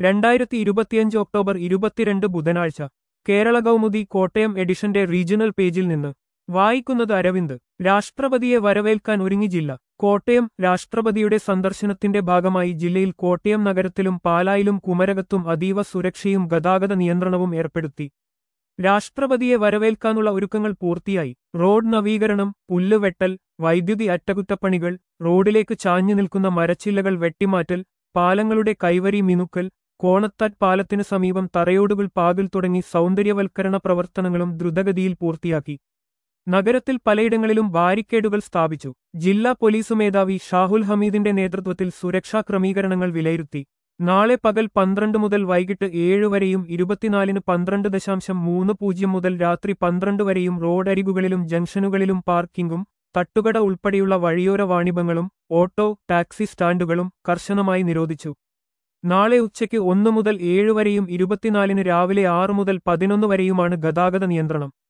രണ്ടായിരത്തി ഇരുപത്തിയഞ്ച് ഒക്ടോബർ ഇരുപത്തിരണ്ട് ബുധനാഴ്ച കേരള കൗമുദി കോട്ടയം എഡിഷന്റെ റീജിയണൽ പേജിൽ നിന്ന് വായിക്കുന്നത് അരവിന്ദ് രാഷ്ട്രപതിയെ വരവേൽക്കാൻ ഒരുങ്ങി ജില്ല കോട്ടയം രാഷ്ട്രപതിയുടെ സന്ദർശനത്തിന്റെ ഭാഗമായി ജില്ലയിൽ കോട്ടയം നഗരത്തിലും പാലായിലും കുമരകത്തും അതീവ സുരക്ഷയും ഗതാഗത നിയന്ത്രണവും ഏർപ്പെടുത്തി രാഷ്ട്രപതിയെ വരവേൽക്കാനുള്ള ഒരുക്കങ്ങൾ പൂർത്തിയായി റോഡ് നവീകരണം പുല്ലുവെട്ടൽ വൈദ്യുതി അറ്റകുറ്റപ്പണികൾ റോഡിലേക്ക് ചാഞ്ഞു നിൽക്കുന്ന മരച്ചില്ലകൾ വെട്ടിമാറ്റൽ പാലങ്ങളുടെ കൈവരി മിനുക്കൽ കോണത്താറ്റ് പാലത്തിനു സമീപം തറയോടുകൾ പാകിൽ തുടങ്ങി സൗന്ദര്യവൽക്കരണ പ്രവർത്തനങ്ങളും ദ്രുതഗതിയിൽ പൂർത്തിയാക്കി നഗരത്തിൽ പലയിടങ്ങളിലും ബാരിക്കേഡുകൾ സ്ഥാപിച്ചു ജില്ലാ പോലീസ് മേധാവി ഷാഹുൽ ഹമീദിന്റെ നേതൃത്വത്തിൽ സുരക്ഷാ ക്രമീകരണങ്ങൾ വിലയിരുത്തി നാളെ പകൽ പന്ത്രണ്ട് മുതൽ വൈകിട്ട് ഏഴ് വരെയും ഇരുപത്തിനാലിന് പന്ത്രണ്ട് ദശാംശം മൂന്ന് പൂജ്യം മുതൽ രാത്രി പന്ത്രണ്ട് വരെയും റോഡരികുകളിലും ജംഗ്ഷനുകളിലും പാർക്കിംഗും തട്ടുകട ഉൾപ്പെടെയുള്ള വഴിയോര വാണിഭങ്ങളും ഓട്ടോ ടാക്സി സ്റ്റാൻഡുകളും കർശനമായി നിരോധിച്ചു നാളെ ഉച്ചയ്ക്ക് ഒന്ന് മുതൽ ഏഴ് വരെയും ഇരുപത്തിനാലിന് രാവിലെ ആറ് മുതൽ പതിനൊന്ന് വരെയുമാണ് ഗതാഗത നിയന്ത്രണം